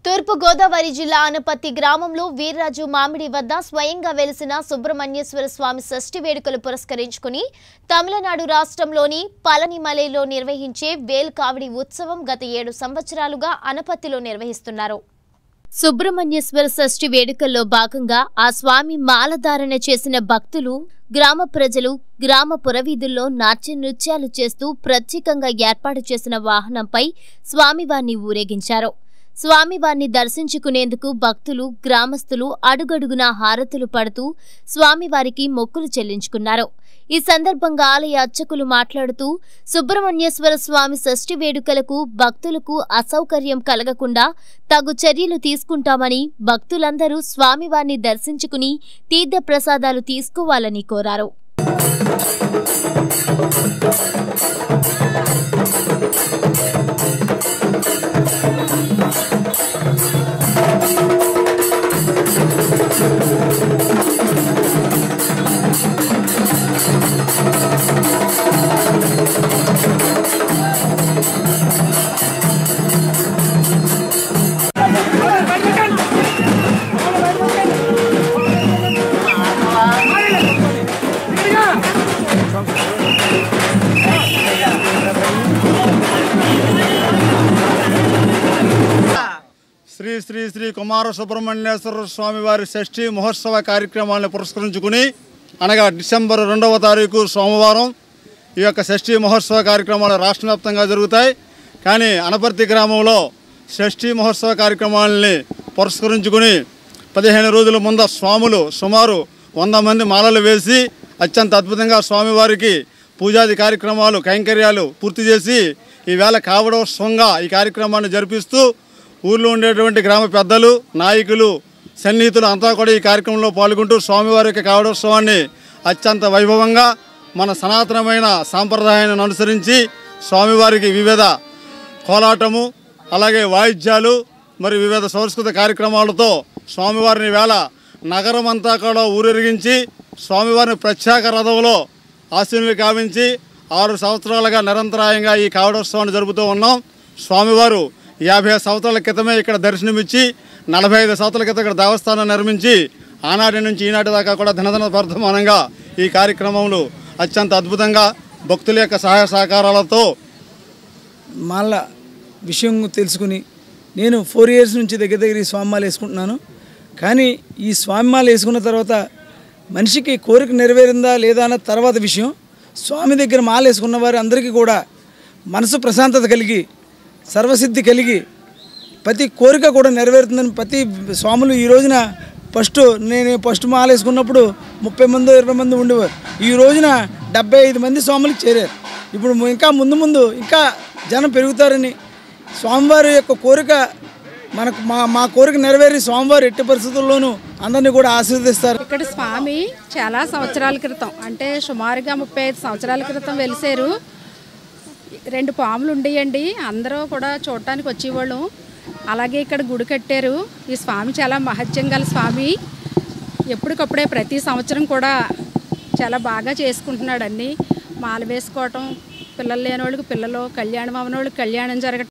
తూర్పు గోదావరి జిల్లా అనపత్తి గ్రామంలో వీర్రాజు మామిడి వద్ద స్వయంగా వెలిసిన సుబ్రహ్మణ్యేశ్వర స్వామి షష్ఠి వేడుకలు పురస్కరించుకుని తమిళనాడు రాష్ట్రంలోని పళనిమలైలో నిర్వహించే వేల్ కావడి ఉత్సవం గత ఏడు సంవత్సరాలుగా అనపత్తిలో నిర్వహిస్తున్నారు సుబ్రహ్మణ్యేశ్వర షష్ఠి వేడుకల్లో భాగంగా ఆ స్వామి మాలధారణ చేసిన భక్తులు గ్రామ ప్రజలు గ్రామ పురవీధుల్లో నాట్య నృత్యాలు చేస్తూ ప్రత్యేకంగా ఏర్పాటు చేసిన వాహనంపై స్వామివారిని ఊరేగించారు స్వామివారిని దర్శించుకునేందుకు భక్తులు గ్రామస్తులు అడుగడుగునా హారతులు పడుతూ స్వామివారికి మొక్కులు చెల్లించుకున్నారు ఈ సందర్భంగా ఆలయ అర్చకులు మాట్లాడుతూ సుబ్రహ్మణ్యేశ్వర స్వామి షష్ఠి వేడుకలకు భక్తులకు అసౌకర్యం కలగకుండా తగు చర్యలు తీసుకుంటామని భక్తులందరూ స్వామివారిని దర్శించుకుని తీర్థ ప్రసాదాలు తీసుకోవాలని కోరారు శ్రీ శ్రీ శ్రీ కుమార సుబ్రహ్మణ్యేశ్వర స్వామి వారి షష్ఠి మహోత్సవ కార్యక్రమాలను పురస్కరించుకుని అనగా డిసెంబర్ రెండవ తారీఖు సోమవారం ఈ యొక్క షష్ఠి మహోత్సవ కార్యక్రమాలు రాష్ట్ర వ్యాప్తంగా జరుగుతాయి కానీ అనపర్తి గ్రామంలో షష్ఠి మహోత్సవ కార్యక్రమాలని పురస్కరించుకుని పదిహేను రోజుల ముంద స్వాములు సుమారు వంద మంది మాలలు వేసి అత్యంత అద్భుతంగా స్వామివారికి పూజాది కార్యక్రమాలు కైంకర్యాలు పూర్తి చేసి ఈవేళ కావడోత్సవంగా ఈ కార్యక్రమాన్ని జరిపిస్తూ ఊర్లో ఉండేటువంటి గ్రామ పెద్దలు నాయకులు సన్నిహితులు అంతా కూడా ఈ కార్యక్రమంలో పాల్గొంటూ స్వామివారి యొక్క కావడోత్సవాన్ని అత్యంత వైభవంగా మన సనాతనమైన సాంప్రదాయాన్ని అనుసరించి స్వామివారికి వివిధ కోలాటము అలాగే వాయిద్యాలు మరి వివిధ సంస్కృత కార్యక్రమాలతో స్వామివారిని వేళ నగరం అంతా కూడా ఊరేగించి స్వామివారిని ప్రత్యేక రథంలో ఆశీనులు కావించి ఆరు సంవత్సరాలుగా నిరంతరాయంగా ఈ కావడోత్సవాన్ని జరుపుతూ ఉన్నాం స్వామివారు యాభై సంవత్సరాల క్రితమే ఇక్కడ దర్శనమిచ్చి నలభై ఐదు సంవత్సరాల క్రితం ఇక్కడ దేవస్థానం నిర్మించి ఆనాటి నుంచి ఈనాటి దాకా కూడా దినదిన వర్ధమానంగా ఈ కార్యక్రమంలో అత్యంత అద్భుతంగా భక్తుల యొక్క సహాయ సహకారాలతో మాల విషయం తెలుసుకుని నేను ఫోర్ ఇయర్స్ నుంచి దగ్గర దగ్గర ఈ స్వామిమాల వేసుకుంటున్నాను కానీ ఈ స్వామిమాల వేసుకున్న తర్వాత మనిషికి కోరిక నెరవేరిందా లేదా అన్న తర్వాత విషయం స్వామి దగ్గర మాల వేసుకున్న వారు అందరికీ కూడా మనసు ప్రశాంతత కలిగి సర్వసిద్ధి కలిగి ప్రతి కోరిక కూడా నెరవేరుతుందని ప్రతి స్వాములు ఈ రోజున ఫస్ట్ నేను ఫస్ట్ మాల వేసుకున్నప్పుడు ముప్పై మంది ఇరవై మంది ఉండేవారు ఈ రోజున డెబ్బై ఐదు మంది స్వాములకు చేరారు ఇప్పుడు ఇంకా ముందు ముందు ఇంకా జనం పెరుగుతారని స్వామివారి యొక్క కోరిక మనకు మా మా కోరిక నెరవేరి స్వామివారు ఎట్టి పరిస్థితుల్లోనూ అందరినీ కూడా ఆశీర్వదిస్తారు ఇక్కడ స్వామి చాలా సంవత్సరాల క్రితం అంటే సుమారుగా ముప్పై ఐదు సంవత్సరాల క్రితం వెలిసారు రెండు పాములు ఉండేయండి అందరూ కూడా చూడటానికి వచ్చేవాళ్ళం అలాగే ఇక్కడ గుడి కట్టారు ఈ స్వామి చాలా మహత్యం గల స్వామి ఎప్పటికప్పుడే ప్రతి సంవత్సరం కూడా చాలా బాగా చేసుకుంటున్నాడు అన్నీ మాల వేసుకోవటం పిల్లలు లేని వాళ్ళకి పిల్లలు కళ్యాణం అవ్వని వాళ్ళకి కళ్యాణం జరగటం